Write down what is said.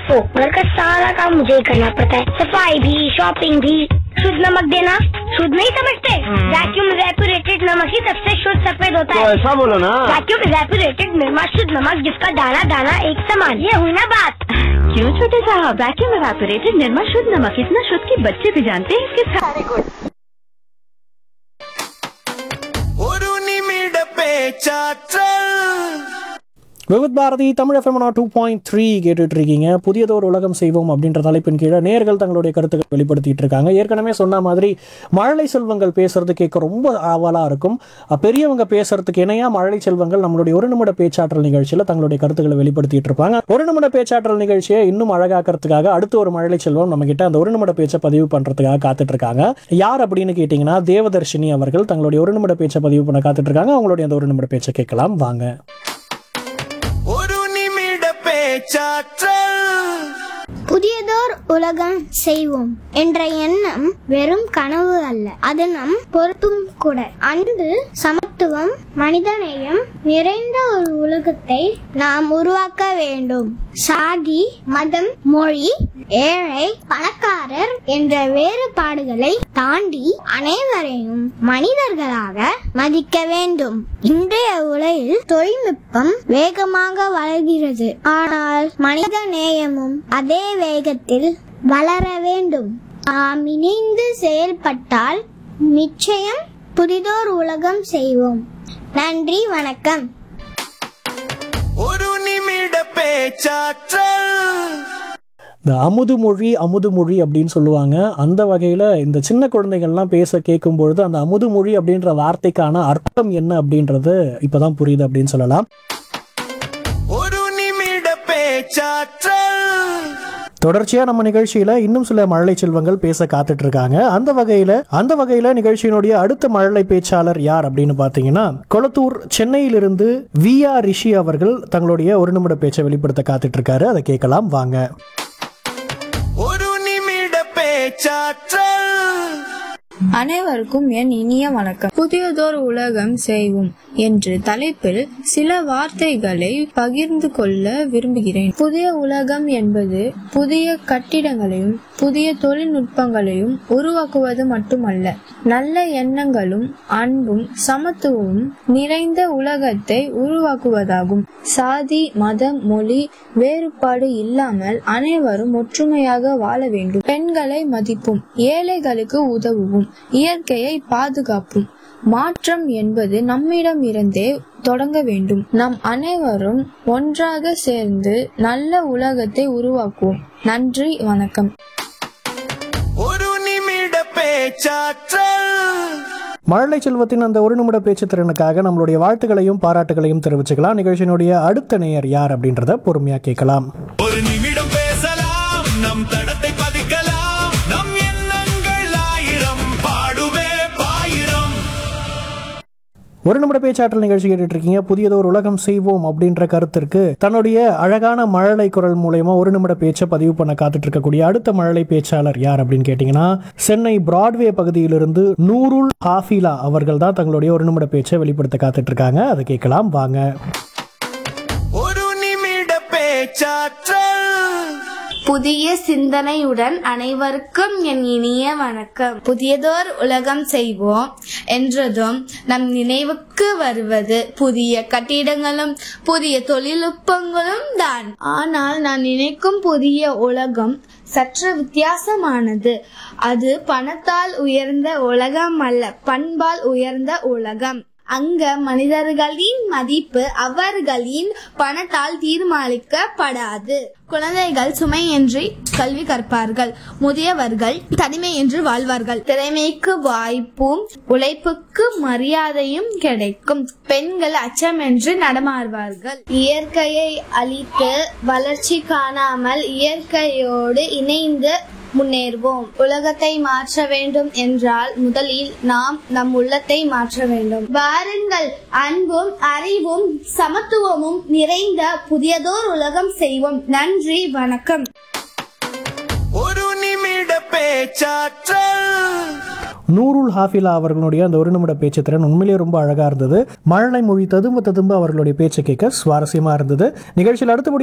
ओ घर का सारा काम मुझे ही करना पड़ता है सफाई भी शॉपिंग भी शुद्ध नमक देना शुद्ध नहीं समझते वैक्यूम रेपुरेटेड नमक ही सबसे शुद्ध सफेद होता तो है ऐसा बोलो ना वैक्यूम रेपुरेटेड निर्मा शुद्ध नमक जिसका दाना दाना एक समान ये हुई ना बात क्यों छोटे साहब वैक्यूम एवापोरेटेड निर्मा शुद्ध नमक इतना शुद्ध कि बच्चे भी जानते हैं इसके साथ ഒരു നിമിട പേച്ചാற்றൽ Vividh Bharati Tamil FM two point three கேட்டுட்டு இருக்கீங்க புதியதோர் உலகம் செய்வோம் அப்படின்ற தலைப்பின் கீழே நேர்கள் தங்களுடைய கருத்துக்கள் வெளிப்படுத்திட்டு இருக்காங்க ஏற்கனவே சொன்ன மாதிரி மழலை செல்வங்கள் பேசுறது கேட்க ரொம்ப ஆவலா இருக்கும் அஹ் பெரியவங்க பேசுறதுக்கு இணையா மழலை செல்வங்கள் நம்மளுடைய ஒரு நிமிட பேச்சாற்றல் நிகழ்ச்சியில தங்களுடைய கருத்துக்களை வெளிப்படுத்திட்டு இருப்பாங்க ஒரு நிமிட பேச்சாற்றல் நிகழ்ச்சியை இன்னும் அழகாக்கிறதுக்காக அடுத்து ஒரு மழலை செல்வம் நம்ம கிட்ட அந்த ஒரு நிமிட பேச்சை பதிவு பண்றதுக்காக காத்துட்டு இருக்காங்க யார் அப்படின்னு கேட்டீங்கன்னா தேவதர்ஷினி அவர்கள் தங்களுடைய ஒரு நிமிட பேச்சை பதிவு பண்ண காத்துட்டு இருக்காங்க அவங்களுடைய அந்த ஒரு நிமிட பேச்சை கேட்கலாம் வாங்க ഒരു നിമിട പേച്ചാற்றൽ புதியதோர் உலகம் செய்வோம் என்ற எண்ணம் வெறும் கனவு அல்ல அது நம் பொறுப்பும் கூட அன்பு சமத்துவம் மனிதநேயம் நிறைந்த ஒரு உலகத்தை நாம் உருவாக்க வேண்டும் சாதி மதம் மொழி ஏழை பணக்காரர் என்ற வேறுபாடுகளை தாண்டி அனைவரையும் மனிதர்களாக மதிக்க வேண்டும் இன்றைய உலகில் தொழில்நுட்பம் வேகமாக வளர்கிறது ஆனால் மனித நேயமும் அதே வேகத்தில் வளர வேண்டும் நாம் இணைந்து செயல்பட்டால் நிச்சயம் புதிதோர் உலகம் செய்வோம் நன்றி வணக்கம் ഒരു നിമിട പേച്ചാற்றൽ இந்த அமுது மொழி அமுது மொழி அப்படின்னு சொல்லுவாங்க அந்த வகையில் இந்த சின்ன குழந்தைகள்லாம் பேச கேட்கும் பொழுது அந்த அமுது மொழி அப்படின்ற வார்த்தைக்கான அர்த்தம் என்ன அப்படின்றது இப்பதான் புரியுது அப்படின்னு சொல்லலாம் ഒരു നിമിട പേച്ചാற்றൽ தொடர்ச்சியா நம்ம நிகழ்ச்சியில இன்னும் சில மழலை செல்வங்கள் பேச காத்துட்டு இருக்காங்க அந்த வகையில அந்த வகையில நிகழ்ச்சியினுடைய அடுத்த மழலை பேச்சாளர் யார் அப்படின்னு பாத்தீங்கன்னா கொளத்தூர் சென்னையிலிருந்து வி ஆர் ரிஷி அவர்கள் தங்களுடைய ஒரு நிமிட பேச்சை வெளிப்படுத்த காத்துட்டு இருக்காரு அதை கேட்கலாம் வாங்க ഒരു നിമിട പേച്ചാற்றൽ அனைவருக்கும் என் இனிய வணக்கம் புதியதோர் உலகம் செய்வோம் என்று தலைப்பில் சில வார்த்தைகளை பகிர்ந்து கொள்ள விரும்புகிறேன் புதிய உலகம் என்பது புதிய கட்டிடங்களையும் புதிய தொழில்நுட்பங்களையும் உருவாக்குவது மட்டுமல்ல நல்ல எண்ணங்களும் அன்பும் சமத்துவமும் நிறைந்த உலகத்தை உருவாக்குவதாகும் சாதி மதம் மொழி வேறுபாடு இல்லாமல் அனைவரும் ஒற்றுமையாக வாழ வேண்டும் பெண்களை மதிப்பும் ஏழைகளுக்கு உதவுவோம் இயற்கையை பாதுகாப்பும் மாற்றம் என்பது நம்மிடம் இருந்தே தொடங்க வேண்டும் நம் அனைவரும் ஒன்றாக சேர்ந்து நல்ல உலகத்தை உருவாக்குவோம் நன்றி வணக்கம் ഒരു നിമിട പേച്ചാற்றൽ மழலை செல்வத்தின் அந்த ஒரு நிமிட பேச்சு திறனுக்காக நம்மளுடைய வாழ்த்துக்களையும் பாராட்டுகளையும் தெரிவிச்சுக்கலாம் நிகழ்ச்சியினுடைய அடுத்த நேயர் யார் அப்படின்றத பொறுமையா கேட்கலாம் ஒரு நிமிடம் பேசலாம் நம் தடத்தை பதிக்கலாம் நம் எண்ணங்கள் ஆயிரம் பாடுவே பாயிரம் ஒரு நிமிட பேச்சாற்றல் நிகழ்ச்சி கேட்டுட்டு இருக்கீங்க புதியதொரு உலகம் செய்வோம் அப்படின்ற கருத்திற்கு தன்னுடைய அழகான மழலை குரல் மூலயமா ஒரு நிமிட பேச்சை பதிவு பண்ண காத்துட்டு இருக்கக்கூடிய அடுத்த மழலை பேச்சாளர் யார் அப்படின்னு கேட்டீங்கன்னா சென்னை பிராட்வே பகுதியிலிருந்து நூருல் ஹாஃபிலா அவர்கள் தான் தங்களுடைய ஒரு நிமிட பேச்சை வெளிப்படுத்த காத்துட்டு இருக்காங்க அதை கேட்கலாம் வாங்க ஒரு நிமிட பேச்சாற்றல் புதிய சிந்தனையுடன் அனைவருக்கும் என் இனிய வணக்கம் புதியதோர் உலகம் செய்வோம் என்றதும் நம் நினைவுக்கு வருவது புதிய கட்டிடங்களும் புதிய தொழில்நுட்பங்களும் தான் ஆனால் நான் நினைக்கும் புதிய உலகம் சற்று வித்தியாசமானது அது பணத்தால் உயர்ந்த உலகம் அல்ல பண்பால் உயர்ந்த உலகம் அங்க மனிதர்களின் மதிப்பு அவர்களின் பணத்தால் தீர்மானிக்கப்படாது குழந்தைகள் சுமையின்றி கல்வி கற்பார்கள் முதியவர்கள் தனிமையின்றி வாழ்வார்கள் திறமைக்கு வாய்ப்பும் உழைப்புக்கு மரியாதையும் கிடைக்கும் பெண்கள் அச்சமின்றி நடமாடுவார்கள் இயற்கையை அழித்து வளர்ச்சி காணாமல் இயற்கையோடு இணைந்து முன்னேறுவோம் உலகத்தை மாற்ற வேண்டும் என்றால் முதலில் நாம் நம் உள்ளத்தை மாற்ற வேண்டும் வாருங்கள் அன்பும் அறிவும் சமத்துவமும் நிறைந்த புதியதோர் உலகம் செய்வோம் நன்றி வணக்கம் ஒரு நிமிட பேச்சாற்றல் நூருல் ஹாஃபிலா அவர்களுடைய அந்த ஒரு நிமிட பேச்சு திறன் உண்மையிலேயே ரொம்ப அழகா இருந்தது மழலை மொழி ததும்ப ததும்ப அவர்களுடைய பேச்சை கேட்க சுவாரஸ்யமா இருந்தது நிகழ்ச்சியில் அடுத்தபடி